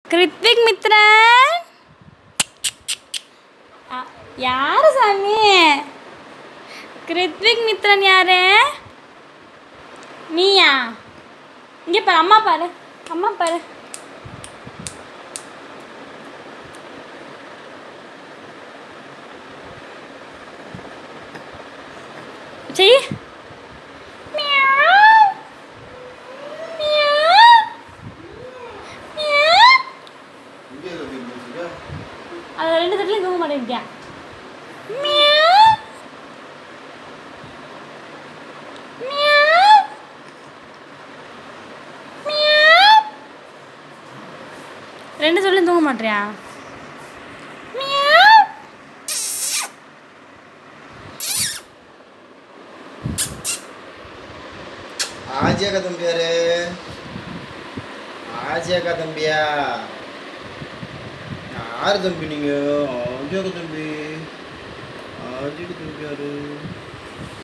கிருத்திக் மித்ரன் அ, யாரு சாமி கிருத்விக் மித்ரன் யாரு நீயா இங்கே பாரு அம்மா பாரு அம்மா பாரு செய் மியாவ். மியாவ். மியாவ். அது ரெண்டு தட்டிலையும் தூங்க மாட்டேங்கிட்டியா மியாவ். மியாவ். மியாவ். ரெண்டு சொல்லியும் தூங்க மாட்டியா மியாவ். ஆஜியாக்கா தம்பியாரு ஆஜியாக்கா தம்பியா யார் தம்பி நீங்க ஆஜியாக்கா தம்பி ஆஜியாக்கா தம்பியாரு